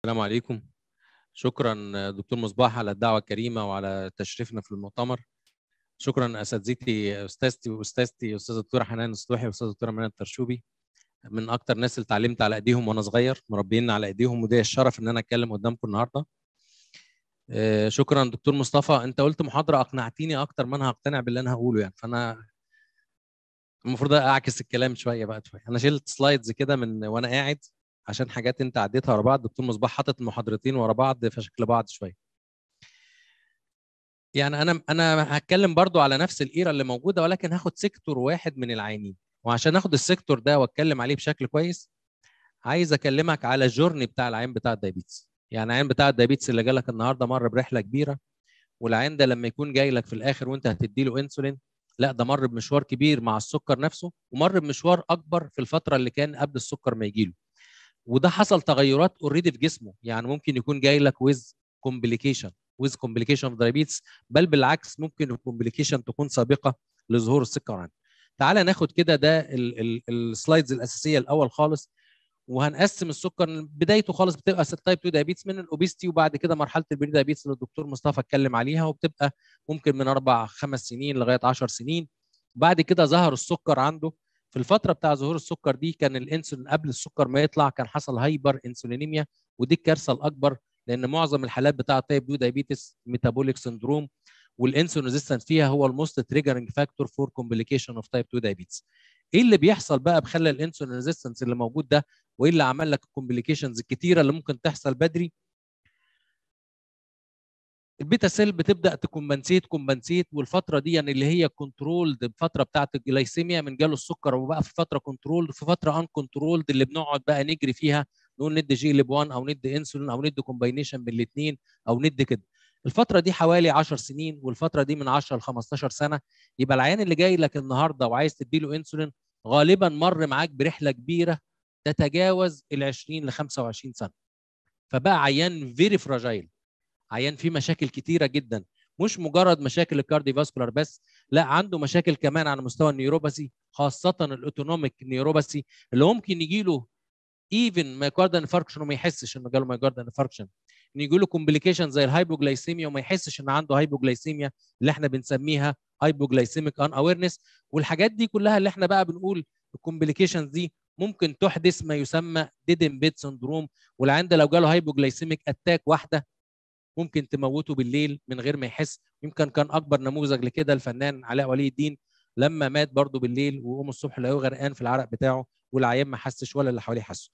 السلام عليكم شكرا دكتور مصباح على الدعوه الكريمه وعلى تشريفنا في المؤتمر شكرا اساتذتي استاذتي واستاذتي استاذه الدكتوره حنان السطوحي واستاذه الدكتوره منى الترشوبي من اكتر الناس اللي اتعلمت على ايديهم وانا صغير مربيين على ايديهم وده الشرف ان انا اتكلم قدامكم النهارده شكرا دكتور مصطفى انت قلت محاضره اقنعتيني اكتر ما انا هقتنع باللي انا هقوله يعني فانا المفروض اعكس الكلام شويه بقى شويه انا شلت سلايدز كده من وانا قاعد عشان حاجات انت عديتها ورا بعض دكتور مصباح حاطط المحاضرتين ورا بعض في شكل بعض شويه يعني انا انا هتكلم برضو على نفس الايرا اللي موجوده ولكن هاخد سيكتور واحد من العينين وعشان اخد السيكتور ده واتكلم عليه بشكل كويس عايز اكلمك على الجورني بتاع العين بتاع الدايبيتس يعني العين بتاع الدايبيتس اللي جالك النهارده مر برحله كبيره والعين ده لما يكون جاي لك في الاخر وانت هتدي له انسولين لا ده مر بمشوار كبير مع السكر نفسه ومر بمشوار اكبر في الفتره اللي كان قبل السكر ما يجي له وده حصل تغيرات اوريدي في جسمه يعني ممكن يكون جاي لك ويز كومبليكيشن ويز كومبليكيشن اوف دايابيتس بل بالعكس ممكن الكومبليكيشن تكون سابقه لظهور السكر عنده تعالى ناخد كده ده السلايدز الاساسيه الاول خالص وهنقسم السكر بدايته خالص بتبقى تايب 2 دايابيتس من الاوبيستي وبعد كده مرحله البري دايابيتس اللي الدكتور مصطفى اتكلم عليها وبتبقى ممكن من اربع خمس سنين لغايه 10 سنين بعد كده ظهر السكر عنده في الفتره بتاع ظهور السكر دي كان الانسولين قبل السكر ما يطلع كان حصل هايبر انسولينيميا ودي الكارثه الاكبر لان معظم الحالات بتاعه تايب 2 دايابيتس ميتابوليك سندروم والانسولين ريزيستنت فيها هو الموست تريجرنج فاكتور فور كومبليكيشن اوف تايب 2 دايابيتس ايه اللي بيحصل بقى بخلى الانسولين ريزيستنس اللي موجود ده وايه اللي عمل لك الكومبليكيشنز الكتيره اللي ممكن تحصل بدري البيتا سيل بتبدا تكمبنسيت كومبنسيت والفتره دي يعني اللي هي كنترولد الفتره بتاعه الجلايسيميا من جاله السكر وبقى في فتره كنترولد في فتره ان كنترولد اللي بنقعد بقى نجري فيها نقول ندي جي لب 1 او ندي انسولين او ندي كومباينيشن بين الاثنين او ندي كده الفتره دي حوالي 10 سنين والفتره دي من 10 ل 15 سنه يبقى العيان اللي جاي لك النهارده وعايز تدي له انسولين غالبا مر معاك برحله كبيره تتجاوز ال 20 ل 25 سنه فبقى عيان فيري فراجايل عيان فيه مشاكل كتيره جدا مش مجرد مشاكل الكارديو فاسكولار بس لا عنده مشاكل كمان على مستوى النيوروباثي خاصه الاوتونوميك نيوروباثي اللي ممكن يجي له ايفن مايكاردال انفاركشن وما يحسش انه جاله مايكاردال انفاركشن ان يجي له كومبليكيشن زي الهايبوجلايسيميا وما يحسش ان عنده هايبوجلايسيميا اللي احنا بنسميها هايبوجلايسيميك ان اويرنس والحاجات دي كلها اللي احنا بقى بنقول الكومبليكيشنز دي ممكن تحدث ما يسمى ديدن بيت سندروم والعيان ده لو جاله هايبوجلايسيميك اتاك واحده ممكن تموته بالليل من غير ما يحس يمكن كان اكبر نموذج لكده الفنان علاء ولي الدين لما مات برضه بالليل وقوم الصبح لقوه غرقان في العرق بتاعه والعيان ما حسش ولا اللي حواليه حسوا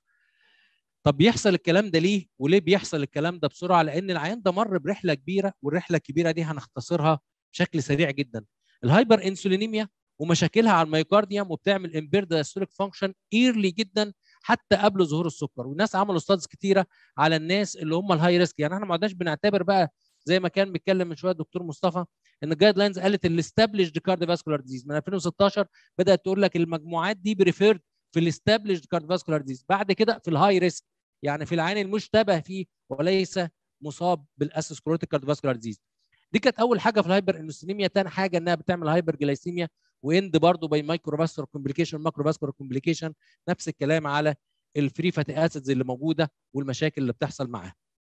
طب بيحصل الكلام ده ليه وليه بيحصل الكلام ده بسرعه لان العيان ده مر برحله كبيره والرحله الكبيره دي هنختصرها بشكل سريع جدا الهايبر انسولينيميا ومشاكلها على الميوكارديوم وبتعمل امبير دايستوليك فانكشن ايرلي جدا حتى قبل ظهور السكر والناس عملوا ستادز كتيره على الناس اللي هم الهاي ريسك يعني احنا ما عدناش بنعتبر بقى زي ما كان بيتكلم من شويه الدكتور مصطفى ان الجايد لاينز قالت الاستابليشد كارديوفاسكولار ديزيز من 2016 بدات تقول لك المجموعات دي بريفيرد في الاستابليشد كارديوفاسكولار ديزيز بعد كده في الهاي ريسك يعني في العين المشتبه فيه وليس مصاب بالاسسكلوتيك كارديوفاسكولار ديزيز دي كانت اول حاجه في الهايبر انسوليميا ثاني حاجه انها بتعمل هايبر جلايسيميا واند برضه باي مايكروفاسكولار كومبليكيشن ماكروفاسكولار كومبليكيشن نفس الكلام على الفري فاتي اسيدز اللي موجوده والمشاكل اللي بتحصل معاها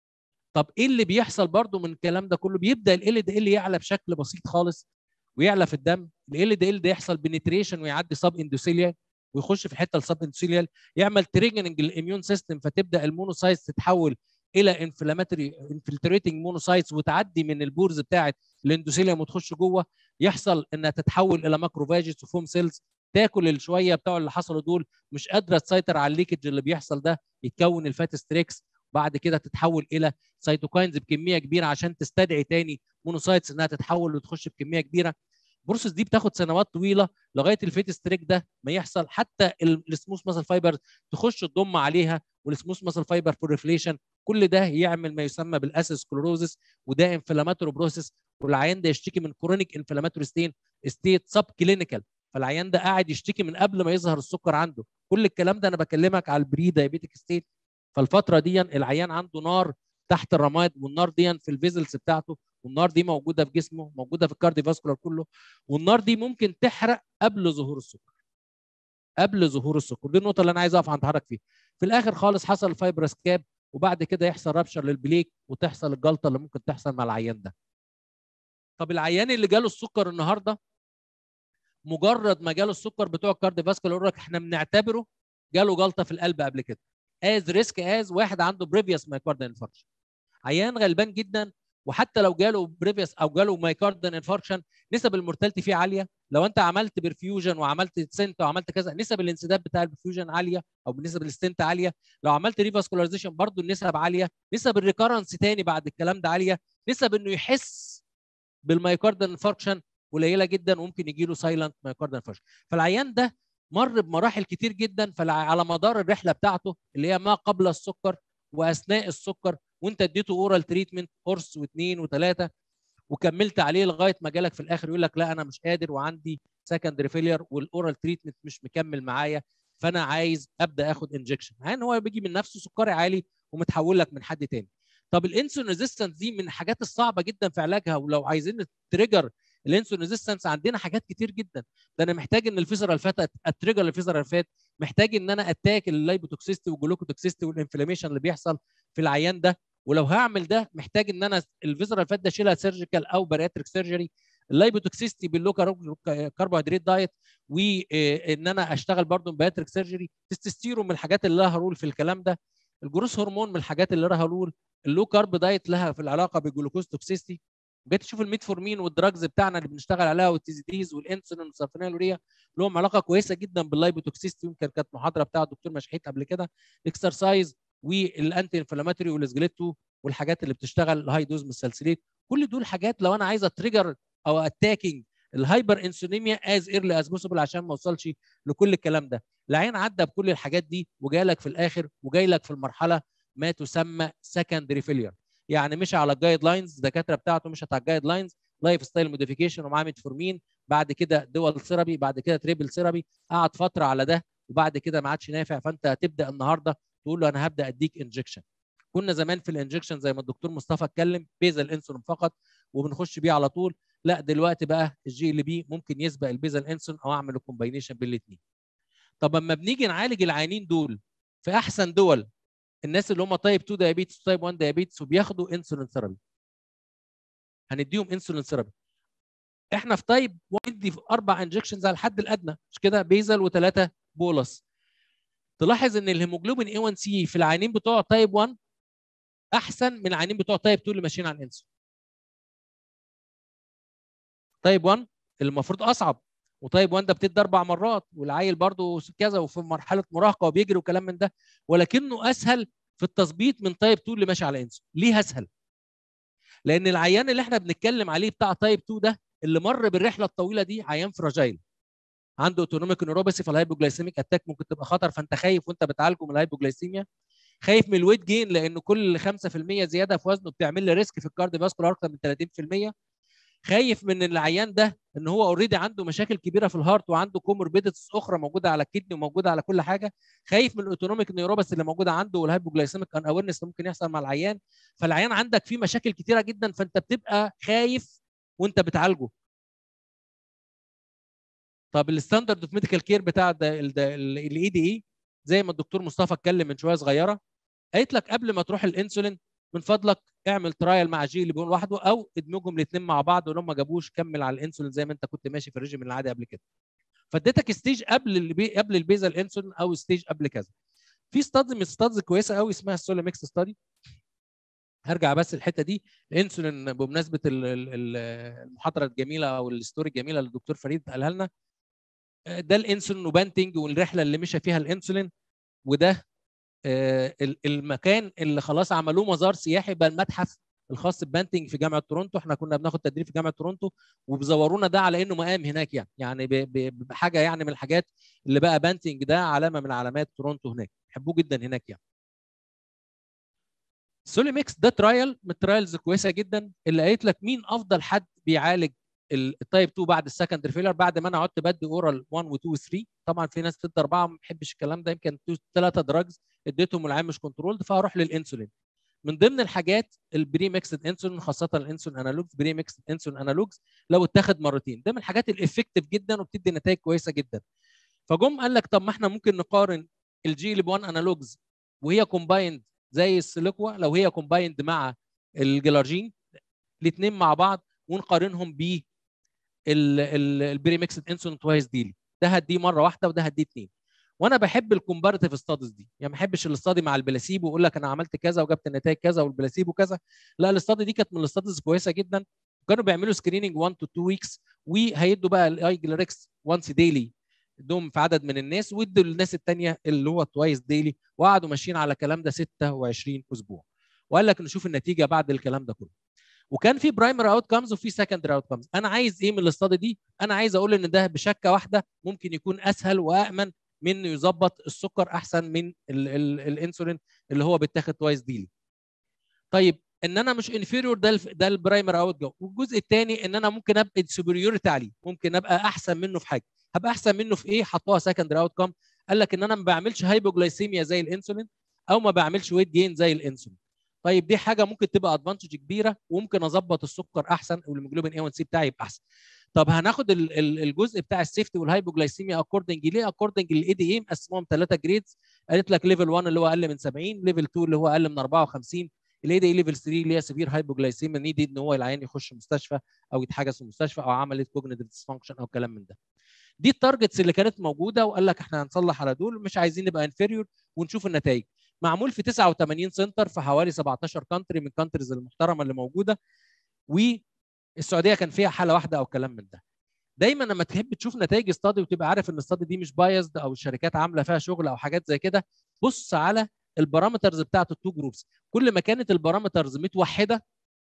طب ايه اللي بيحصل برضو من الكلام ده كله بيبدا ال دي ال يعلى بشكل بسيط خالص ويعلى في الدم ال دي ال ده يحصل بنتريشن ويعدي سب اندوثيليال ويخش في الحته السب اندوثيليال يعمل تريجننج للاميون سيستم فتبدا المونوسايتس تتحول الى انفلاماتوري انفلتريتنج مونوسايتس وتعدي من البورز بتاعه الاندوثيليوم وتخش جوه يحصل انها تتحول الى ماكروفاجز وفوم سيلز تاكل الشويه بتوع اللي حصلوا دول مش قادره تسيطر على الليكج اللي بيحصل ده يتكون الفات ستريكس بعد كده تتحول الى سيتوكاينز بكميه كبيره عشان تستدعي تاني مونوسايتس انها تتحول وتخش بكميه كبيره البروسيس دي بتاخد سنوات طويله لغايه الفيت ستريك ده ما يحصل حتى السموث ماسل فايبر تخش تضم عليها والسموث ماسل فايبر بوريفليشن كل ده يعمل ما يسمى بالاسيسكلوروزس وده انفلاماتوري بروسيس والعيان ده يشتكي من كرونيك انفلاماتوري ستين ستيت سب كلينيكال فالعيان ده قاعد يشتكي من قبل ما يظهر السكر عنده كل الكلام ده انا بكلمك على البري دايابيتيك ستيت فالفتره دي العيان عنده نار تحت الرماد والنار دي في الفيزلز بتاعته والنار دي موجوده في جسمه موجوده في الكارديو فاسكولار كله والنار دي ممكن تحرق قبل ظهور السكر قبل ظهور السكر دي النقطه اللي انا عايز اقف عند حضرتك فيها في الاخر خالص حصل الفايبرس كاب وبعد كده يحصل رابشر للبليك وتحصل الجلطه اللي ممكن تحصل مع العيان ده طب العيان اللي جاله السكر النهارده مجرد ما جاله السكر بتوع الكارديو فاسكولار يقول لك احنا بنعتبره جاله جلطه في القلب قبل كده از ريسك از واحد عنده بريفيوس مايكارديال انفاركشن عيان غلبان جدا وحتى لو جاله بريفيوس او جاله مايكارديال انفاركشن نسب المورتاليتي فيه عاليه لو انت عملت برفيوجن وعملت سنت وعملت كذا نسب الانسداد بتاع البرفيوجن عاليه او بالنسبه للستنت عاليه لو عملت ريفاسكولاريزيشن برضه النسب عاليه نسب الريكارنس تاني بعد الكلام ده عاليه نسب انه يحس بالمايكارديال انفاركشن قليله جدا وممكن يجي له سايلنت مايكارديال انفاركشن فالعيان ده مر بمراحل كتير جدا فعلى مدار الرحله بتاعته اللي هي ما قبل السكر واثناء السكر وانت اديته اورال تريتمنت قرص واثنين وثلاثه وكملت عليه لغايه ما جالك في الاخر يقول لك لا انا مش قادر وعندي سكندري فيلير والاورال تريتمنت مش مكمل معايا فانا عايز ابدا اخد انجكشن مع ان هو بيجي من نفسه سكري عالي ومتحول لك من حد تاني طب الانسولين ريزيستنس دي من الحاجات الصعبه جدا في علاجها ولو عايزين تريجر الانسولين ريزيستنس عندنا حاجات كتير جدا ده انا محتاج ان الفيزرال فات اتريجر الفيزرال فات محتاج ان انا اتاك اللايبوتوكسيستي والجلوكوتوكسيستي والانفلاميشن اللي بيحصل في العيان ده ولو هعمل ده محتاج ان انا الفيزرال فات ده اشيلها سيرجيكال او بارياتريك سيرجري اللايبوتوكسيستي باللو كربوهيدرات دايت وان انا اشتغل برضه بارياتريك سيرجري تستستيرون من الحاجات اللي لها رول في الكلام ده الجروس هرمون من الحاجات اللي لها رول اللو كارب دايت لها في العلاقه بالجلوكوز توكسيستي بقيت تشوف الميتفورمين والدراجز بتاعنا اللي بنشتغل عليها والتيزيديز والانسولين والسلفونيلوريا لهم علاقه كويسه جدا باللايبوتوكسيستي يمكن كانت محاضره بتاع الدكتور مشحيت قبل كده اكسرسايز والانتي انفلاماتوري والسجليتو والحاجات اللي بتشتغل الهاي دوز من السلسليت كل دول حاجات لو انا عايز اتريجر او اتاكينج الهايبر انسوليميا از ايرلي از بوسيبل عشان ما اوصلش لكل الكلام ده العين عدى بكل الحاجات دي وجالك في الاخر وجاي لك في المرحله ما تسمى سكندري فيلير يعني مش على الجايد لاينز الدكاتره بتاعته مشت على الجايد لاينز لايف ستايل موديفيكيشن ومعاه ميتفورمين بعد كده دول ثيرابي بعد كده تريبل ثيرابي قعد فتره على ده وبعد كده ما عادش نافع فانت هتبدا النهارده تقول له انا هبدا اديك انجكشن كنا زمان في الانجكشن زي ما الدكتور مصطفى اتكلم بيزل انسولين فقط وبنخش بيه على طول لا دلوقتي بقى الجي ال بي ممكن يسبق البيزل انسولين او اعمل الكومباينيشن بين الاثنين طب اما بنيجي نعالج العيانين دول في احسن دول الناس اللي هم تايب 2 دايابيتس وتايب 1 دايابيتس وبياخدوا انسولين ثيرابي هنديهم انسولين ثيرابي احنا في تايب 1 ندي اربع انجكشنز على الحد الادنى مش كده بيزل وثلاثه بولس تلاحظ ان الهيموجلوبين اي 1 سي في العيانين بتوع تايب 1 احسن من العيانين بتوع تايب 2 اللي ماشيين على الانسولين تايب 1 المفروض اصعب وتايب 1 ده بتدي اربع مرات والعيل برضه كذا وفي مرحله مراهقه وبيجري وكلام من ده ولكنه اسهل في التظبيط من تايب 2 اللي ماشي على انسولين ليه اسهل لان العيان اللي احنا بنتكلم عليه بتاع تايب 2 ده اللي مر بالرحله الطويله دي عيان فراجايل عنده اوتونوميك نيوروباثي فالهايبوجلايسيميك اتاك ممكن تبقى خطر فانت خايف وانت بتعالجه من الهايبوجلايسيميا خايف من الويت جين لان كل 5% زياده في وزنه بتعمل لي ريسك في الكارديو فاسكولار اكتر من 30% خايف من العيان ده ان هو اوريدي عنده مشاكل كبيره في الهارت وعنده كوموربيدتس اخرى موجوده على الكدني وموجوده على كل حاجه خايف من الاوتونوميك نيوروباث اللي موجوده عنده والهايبوجلايسيميك ان اويرنس اللي ممكن يحصل مع العيان فالعيان عندك فيه مشاكل كتيره جدا فانت بتبقى خايف وانت بتعالجه طب الستاندرد اوف ميديكال كير بتاع الاي دي اي زي ما الدكتور مصطفى اتكلم من شويه صغيره قالت لك قبل ما تروح الانسولين من فضلك اعمل ترايل مع جي اللي بيقول لوحده او ادمجهم الاثنين مع بعض ولو ما جابوش كمل على الانسولين زي ما انت كنت ماشي في الريجيم العادي قبل كده فاديتك ستيج قبل البي... قبل البيزل انسولين او ستيج قبل كذا في ستادز من ستادز كويسه قوي اسمها السوليميكس ستادي هرجع بس الحته دي الانسولين بمناسبه المحاضره الجميله او الستوري الجميله اللي الدكتور فريد قالها لنا ده الانسولين وبانتنج والرحله اللي مشى فيها الانسولين وده المكان اللي خلاص عملوه مزار سياحي بقى المتحف الخاص ببانتنج في جامعه تورونتو احنا كنا بناخد تدريب في جامعه تورونتو وبزورونا ده على انه مقام هناك يعني يعني بحاجه يعني من الحاجات اللي بقى بانتنج ده علامه من علامات تورونتو هناك يحبوه جدا هناك يعني سولي ميكس ده ترايل من الترايلز كويسه جدا اللي قالت لك مين افضل حد بيعالج التايب 2 بعد السكندري فيلر بعد ما انا قعدت بدي اورال 1 و 2 و 3 طبعا في ناس بتدي اربعه ما بحبش الكلام ده يمكن ثلاثه دراجز اديتهم والعيان مش كنترولد فهروح للانسولين من ضمن الحاجات البري ميكسد انسولين خاصه الانسولين انالوجز بري ميكسد انسولين انالوجز لو اتاخد مرتين ده من الحاجات الافكتيف جدا وبتدي نتائج كويسه جدا فجم قال لك طب ما احنا ممكن نقارن الجي ال 1 انالوجز وهي كومبايند زي السيليكوا لو هي كومبايند مع الجلارجين الاثنين مع بعض ونقارنهم ب البريمكسد انسولين توايس ديلي ده هديه مره واحده وده هديه اثنين وانا بحب الكومبارتيف ستاديز دي يعني ما بحبش الاستادي مع البلاسيبو ويقول لك انا عملت كذا وجبت النتائج كذا والبلاسيبو كذا لا الاستادي دي كانت من الاستاديز كويسه جدا كانوا بيعملوا سكريننج 1 تو 2 ويكس وهيدوا بقى الاي جلاركس وانس ديلي ادوهم في عدد من الناس وادوا للناس الثانيه اللي هو توايس ديلي وقعدوا ماشيين على الكلام ده 26 اسبوع وقال لك نشوف النتيجه بعد الكلام ده كله وكان في برايمري اوت كامز وفي سكندري اوت كامز انا عايز ايه من الاستادي دي انا عايز اقول ان ده بشكه واحده ممكن يكون اسهل وامن من انه يظبط السكر احسن من ال ال الانسولين اللي هو بيتاخد توايس ديلي طيب ان انا مش انفيريور ده ده البرايمر اوت جو والجزء الثاني ان انا ممكن ابقى سوبريورتي عليه ممكن ابقى احسن منه في حاجه هبقى احسن منه في ايه حطوها سكندري اوت كام قال لك ان انا ما بعملش هايبوجلايسيميا زي الانسولين او ما بعملش ويت جين زي الانسولين طيب دي حاجه ممكن تبقى ادفانتج كبيره وممكن اظبط السكر احسن والهيموجلوبين اي 1 سي بتاعي يبقى احسن طب هناخد الجزء بتاع السيفتي والهايبوجلايسيميا اكوردنج ليه اكوردنج للاي دي اي مقسمهم ثلاثه جريدز قالت لك ليفل 1 اللي هو اقل من 70 ليفل 2 اللي هو اقل من 54 الاي دي اي ليفل 3 اللي هي سيفير هايبوجلايسيميا نيدي ان هو العيان يخش مستشفى او يتحجز في المستشفى او عمليه كوجنيتيف ديسفانكشن او كلام من ده دي التارجتس اللي كانت موجوده وقال لك احنا هنصلح على دول مش عايزين نبقى انفيريور ونشوف النتائج معمول في 89 سنتر في حوالي 17 كانتري من الكانتريز المحترمه اللي موجوده والسعوديه كان فيها حاله واحده او كلام من ده دايما لما تحب تشوف نتائج استادي وتبقى عارف ان الاستادي دي مش بايزد او الشركات عامله فيها شغل او حاجات زي كده بص على البارامترز بتاعت التو جروبس كل ما كانت البارامترز متوحده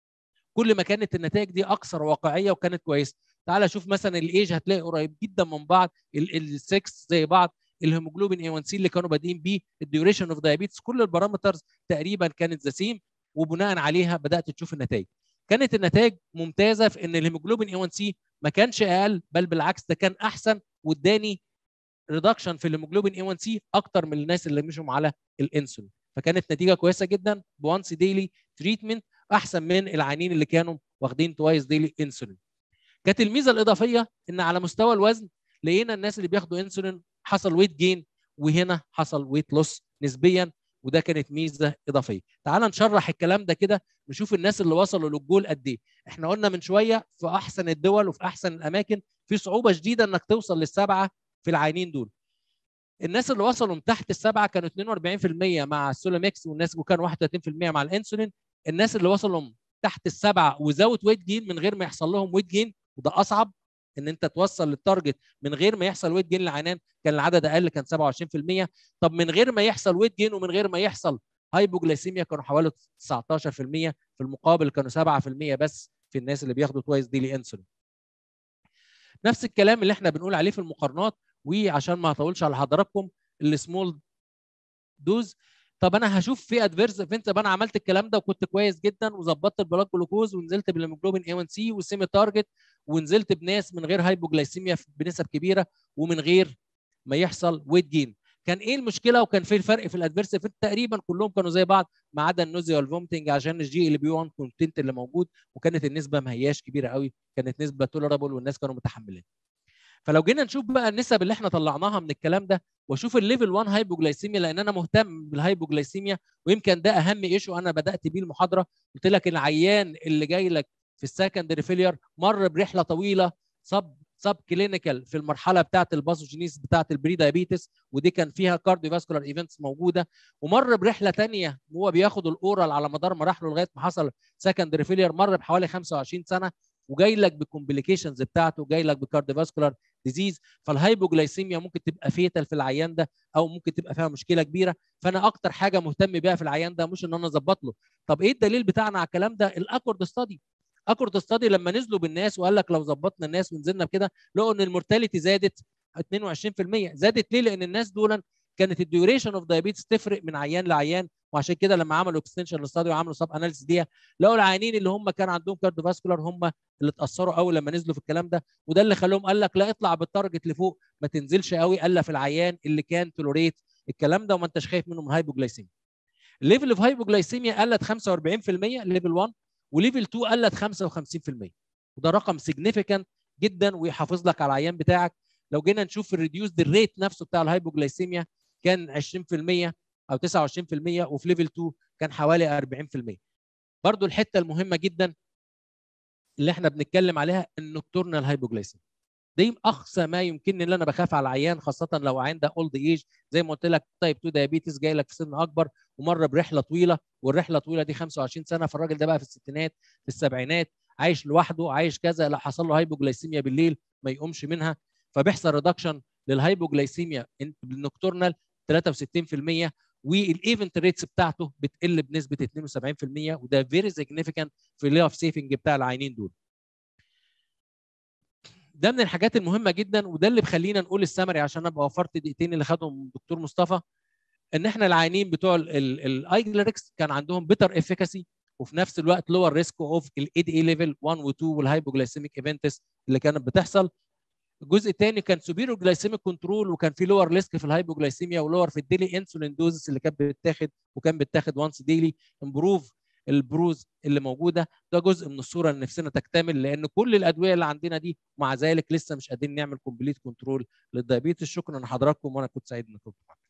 كل ما كانت النتائج دي اكثر واقعيه وكانت كويسه تعال شوف مثلا الايج هتلاقي قريب جدا من بعض السكس زي بعض الهيموجلوبين اي 1 سي اللي كانوا بادئين بيه الديوريشن اوف دايابيتس كل البارامترز تقريبا كانت ذا سيم وبناء عليها بدات تشوف النتائج كانت النتائج ممتازه في ان الهيموجلوبين اي 1 سي ما كانش اقل بل بالعكس ده كان احسن واداني ريدكشن في الهيموجلوبين اي 1 سي اكتر من الناس اللي مشوا على الانسولين فكانت نتيجه كويسه جدا بوانس ديلي تريتمنت احسن من العيانين اللي كانوا واخدين توايس ديلي انسولين كانت الميزه الاضافيه ان على مستوى الوزن لقينا الناس اللي بياخدوا انسولين حصل ويت جين وهنا حصل ويت لوس نسبيا وده كانت ميزه اضافيه تعال نشرح الكلام ده كده نشوف الناس اللي وصلوا للجول قد ايه احنا قلنا من شويه في احسن الدول وفي احسن الاماكن في صعوبه شديده انك توصل للسبعه في العينين دول الناس اللي وصلوا من تحت السبعه كانوا 42% مع السولاميكس والناس وكانوا 31% مع الانسولين الناس اللي وصلوا تحت السبعه وزود ويت جين من غير ما يحصل لهم ويت جين وده اصعب ان انت توصل للتارجت من غير ما يحصل ويت جين للعينان كان العدد اقل كان 27% طب من غير ما يحصل ويت جين ومن غير ما يحصل هايبوجلايسيميا كانوا حوالي 19% في المقابل كانوا 7% بس في الناس اللي بياخدوا توايس ديلي انسولين نفس الكلام اللي احنا بنقول عليه في المقارنات وعشان ما هطولش على حضراتكم السمول دوز طب انا هشوف في ادفيرس ايفنت طب انا عملت الكلام ده وكنت كويس جدا وظبطت البلاك جلوكوز ونزلت بالهيموجلوبين اي 1 سي والسيمي تارجت ونزلت بناس من غير هايبوجلايسيميا بنسب كبيره ومن غير ما يحصل ويت جين كان ايه المشكله وكان في الفرق في الادفيرس ايفنت تقريبا كلهم كانوا زي بعض ما عدا النوزيا والفومتنج عشان الجي ال بي 1 كونتنت اللي موجود وكانت النسبه ما هياش كبيره قوي كانت نسبه تولرابل والناس كانوا متحملين فلو جينا نشوف بقى النسب اللي احنا طلعناها من الكلام ده واشوف الليفل 1 هايبوجلايسيميا لان انا مهتم بالهايبوجلايسيميا ويمكن ده اهم ايشو انا بدات بيه المحاضره قلت لك العيان اللي جاي لك في السكندري فيلير مر برحله طويله صب سب كلينيكال في المرحله بتاعه الباثوجينيس بتاعه البري دايابيتس ودي كان فيها كارديو فاسكولار ايفنتس موجوده ومر برحله ثانيه وهو بياخد الاورال على مدار مراحله لغايه ما حصل سكندري فيلير مر بحوالي 25 سنه وجاي لك بالكومبليكيشنز بتاعته جاي لك بكارديو فاسكولار ديزيز فالهايبوجلايسيميا ممكن تبقى فيتال في العيان ده او ممكن تبقى فيها مشكله كبيره فانا اكتر حاجه مهتم بيها في العيان ده مش ان انا اظبط له طب ايه الدليل بتاعنا على الكلام ده الاكورد ستادي اكورد ستادي لما نزلوا بالناس وقال لك لو ظبطنا الناس ونزلنا بكده لقوا ان المورتاليتي زادت 22% زادت ليه لان الناس دول كانت الديوريشن اوف دايابيتس تفرق من عيان لعيان وعشان كده لما عملوا اكستنشن للستادي وعملوا سب اناليسيس دي لقوا العيانين اللي هم كان عندهم كارديو فاسكولار هم اللي اتاثروا قوي لما نزلوا في الكلام ده وده اللي خلاهم قال لك لا اطلع بالتارجت لفوق ما تنزلش قوي الا في العيان اللي كان تولوريت الكلام ده وما انتش خايف منه من هايبوجلايسيميا الليفل اوف هايبوجلايسيميا قلت 45% ليفل 1 وليفل 2 قلت 55% وده رقم سيجنيفيكانت جدا ويحافظ لك على العيان بتاعك لو جينا نشوف الريديوس الريت نفسه بتاع الهايبوجلايسيميا كان 20% او 29% وفي ليفل 2 كان حوالي 40% برضو الحته المهمه جدا اللي احنا بنتكلم عليها النكتورنال هايبوجلايسيميا دي اقصى ما يمكن ان انا بخاف على العيان خاصه لو عيان ده اولد ايج زي ما قلت لك تايب 2 دايابيتس جاي لك في سن اكبر ومر برحله طويله والرحله الطويله دي 25 سنه فالراجل ده بقى في الستينات في السبعينات عايش لوحده عايش كذا لا حصل له هايبوجلايسيميا بالليل ما يقومش منها فبيحصل ريدكشن للهايبوجلايسيميا بالنكتورنال 63% والايفنت ريتس بتاعته بتقل بنسبه 72% وده فيري سيجنيفيكانت في اللي اوف سيفنج بتاع العينين دول. ده من الحاجات المهمه جدا وده اللي بخلينا نقول السمري عشان ابقى وفرت دقيقتين اللي خدهم الدكتور مصطفى ان احنا العيانين بتوع الايجلريكس كان عندهم بيتر افيكاسي وفي نفس الوقت لور ريسك اوف الاي دي اي ليفل 1 و2 والهايبوجلايسيميك ايفنتس اللي كانت بتحصل الجزء الثاني كان سوبيرو جلايسيميك كنترول وكان في لور ريسك في الهايبوجلايسيميا ولور في الديلي انسولين دوزز اللي كانت بتتاخد وكان بتتاخد وانس ديلي امبروف البروز اللي موجوده ده جزء من الصوره اللي نفسنا تكتمل لان كل الادويه اللي عندنا دي مع ذلك لسه مش قادرين نعمل كومبليت كنترول للدايابيتس شكرا لحضراتكم وانا كنت سعيد انكم معاكم